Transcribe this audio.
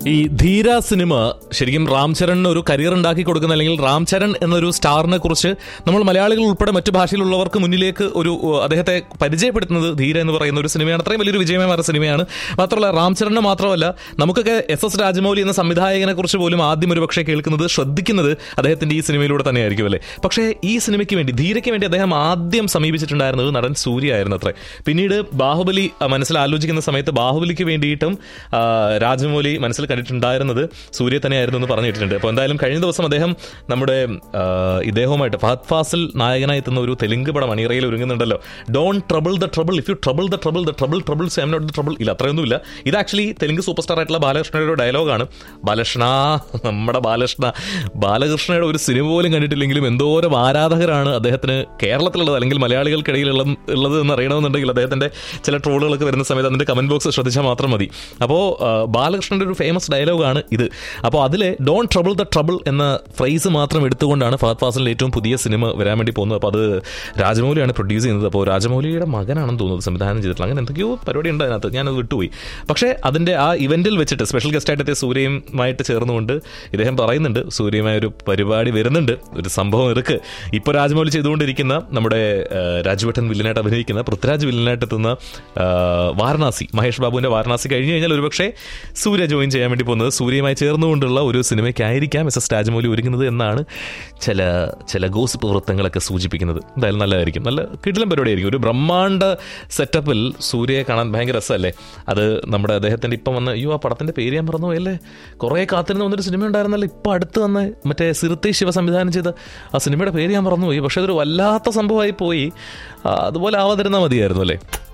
ഈ ധീര സിനിമ ശരിക്കും രാം ചരണിന് ഒരു കരിയർ ഉണ്ടാക്കി കൊടുക്കുന്ന അല്ലെങ്കിൽ രാം ചരൺ എന്നൊരു സ്റ്റാറിനെ കുറിച്ച് നമ്മൾ മലയാളികൾ ഉൾപ്പെടെ മറ്റു ഭാഷയിലുള്ളവർക്ക് മുന്നിലേക്ക് ഒരു uh, അദ്ദേഹത്തെ പരിചയപ്പെടുത്തുന്നത് ധീര എന്ന് പറയുന്ന ഒരു സിനിമയാണ് അത്രയും വലിയൊരു വിജയമായ മാറിയ സിനിമയാണ് മാത്രമല്ല രാം ചരണിന് മാത്രമല്ല നമുക്കൊക്കെ എസ് എസ് രാജമൗലി എന്ന സംവിധായകനെ കുറിച്ച് പോലും ആദ്യം ഒരു പക്ഷേ കേൾക്കുന്നത് ശ്രദ്ധിക്കുന്നത് അദ്ദേഹത്തിന്റെ ഈ സിനിമയിലൂടെ തന്നെയായിരിക്കും അല്ലേ പക്ഷേ ഈ സിനിമയ്ക്ക് വേണ്ടി ധീരയ്ക്ക് വേണ്ടി അദ്ദേഹം ആദ്യം സമീപിച്ചിട്ടുണ്ടായിരുന്നത് നടൻ സൂര്യ ആയിരുന്നു അത്രേ പിന്നീട് ബാഹുബലി അഹ്, മനസ്സിൽ ആലോചിക്കുന്ന സമയത്ത് ബാഹുബലിക്ക് വേണ്ടിയിട്ടും ആ, രാജമൗലി മനസ്സിൽ കണ്ടിട്ടുണ്ടായിരുന്നത് സൂര്യ തന്നെയായിരുന്നു എന്ന് പറഞ്ഞു കേട്ടിട്ടുണ്ട് അപ്പോൾ എന്തായാലും കഴിഞ്ഞ ദിവസം അദ്ദേഹം നമ്മുടെ ആ, ഇദ്ദേഹവുമായിട്ട് ഫഹദ് ഫാസിൽ നായകനായി എത്തുന്ന ഒരു തെലുങ്ക് പടം അണിയറയിൽ ഒരുങ്ങുന്നുണ്ടല്ലോ don't trouble the trouble if you trouble the trouble the trouble trouble I not the trouble ഇല്ല അത്രയൊന്നുമില്ല ഇത് ആക്ച്വലി തെലുങ്ക് സൂപ്പർ സ്റ്റാർ ആയിട്ടുള്ള ബാലകൃഷ്ണയുടെ ഒരു ഡയലോഗാണ് ബാലകൃഷ്ണ നമ്മുടെ ബാലകൃഷ്ണ ബാലകൃഷ്ണയുടെ ഒരു സിനിമ പോലും കണ്ടിട്ടില്ലെങ്കിലും എന്തോരം ആരാധകരാണ് അദ്ദേഹത്തിന് കേരളത്തിലുള്ളത് അല്ലെങ്കിൽ മലയാളികൾക്കിടയിൽ ഉള്ള ഉള്ളത് എന്ന് അറിയണമെന്നുണ്ടെങ്കിൽ അദ്ദേഹത്തിന്റെ ചില ട്രോളുകളൊക്കെ വരുന്ന സമയത്ത് അതിന്റെ കമന്റ് ബോക്സ് ശ്രദ്ധിച്ചാൽ മാത്രം മതി അപ്പോൾ ബാലകൃഷ്ണന്റെ ഒരു ഫേമസ് ഡയലോഗാണ് ഇത് അപ്പോൾ അതിലെ ഡോൺ ട്രബിൾ ദ ട്രബിൾ എന്ന ഫ്രേസ് മാത്രം എടുത്തുകൊണ്ടാണ് ഫഹദ് ഫാസിലിന്റെ ഏറ്റവും പുതിയ സിനിമ വരാൻ വേണ്ടി പോകുന്നത് അപ്പോൾ അത് രാജമൗലിയാണ് പ്രൊഡ്യൂസ് ചെയ്യുന്നത് അപ്പോൾ രാജമൗലിയുടെ മകനാണെന്ന് തോന്നുന്നത് സംവിധാനം ചെയ്തിട്ടുള്ള അങ്ങനെ എന്തൊക്കെയോ പരിപാടി ഉണ്ട് അതിനകത്ത് ഞാനത് വിട്ടുപോയി പക്ഷേ അതിന്റെ ആ ഇവന്റിൽ വെച്ചിട്ട് സ്പെഷ്യൽ ഗസ്റ്റായിട്ട് എത്തിയ സൂര്യയുമായിട്ട് ചേർന്നുകൊണ്ട് ഇദ്ദേഹം പറയുന്നുണ്ട് സൂര്യയുമായ ഒരു പരിപാടി വരുന്നുണ്ട് ഒരു സംഭവം ഇருக்கு ഇപ്പോൾ രാജമൗലി ചെയ്തുകൊണ്ടിരിക്കുന്ന നമ്മുടെ ആ, രാജുവേട്ടൻ വില്ലനായിട്ട് അഭിനയിക്കുന്ന പൃഥ്വിരാജ് വില്ലനായിട്ട് എത്തുന്ന ആ, വാരണാസി മഹേഷ് ബാബുവിന്റെ വാരണാസി കഴിഞ്ഞു കഴിഞ്ഞാൽ ഒരുപക്ഷെ സൂര്യ ജോയിൻ ചെയ്യാൻ വേണ്ടി പോകുന്നത് സൂര്യയുമായി ചേർന്നുകൊണ്ടുള്ള ഒരു സിനിമയ്ക്കായിരിക്കാം എസ് എസ് രാജമൗലി ഒരുങ്ങുന്നത് എന്നാണ് ചില ചില ഗോസിപ്പ് വൃത്തങ്ങളൊക്കെ സൂചിപ്പിക്കുന്നത് എന്തായാലും നല്ലതായിരിക്കും നല്ല കിടിലം പരിപാടിയായിരിക്കും ഒരു ബ്രഹ്മാണ്ഡ സെറ്റപ്പിൽ സൂര്യയെ കാണാൻ ഭയങ്കര രസമല്ലേ അത് നമ്മുടെ അദ്ദേഹത്തിന്റെ ഇപ്പം വന്ന അയ്യോ ആ പടത്തിന്റെ പേര് ഞാൻ മറന്നു പോയല്ലേ കുറേ കാത്തിരുന്ന് വന്നൊരു സിനിമ ഉണ്ടായിരുന്നല്ലോ ഇപ്പം അടുത്ത് വന്ന് മറ്റേ സിറുത്തെ ശിവ സംവിധാനം ചെയ്ത ആ സിനിമയുടെ പേര് ഞാൻ മറന്നുപോയി പക്ഷേ അതൊരു വല്ലാത്ത സംഭവമായി പോയി ആ, അതുപോലെ ആവാതിരുന്നാൽ മതിയായിരുന്നു അല്ലേ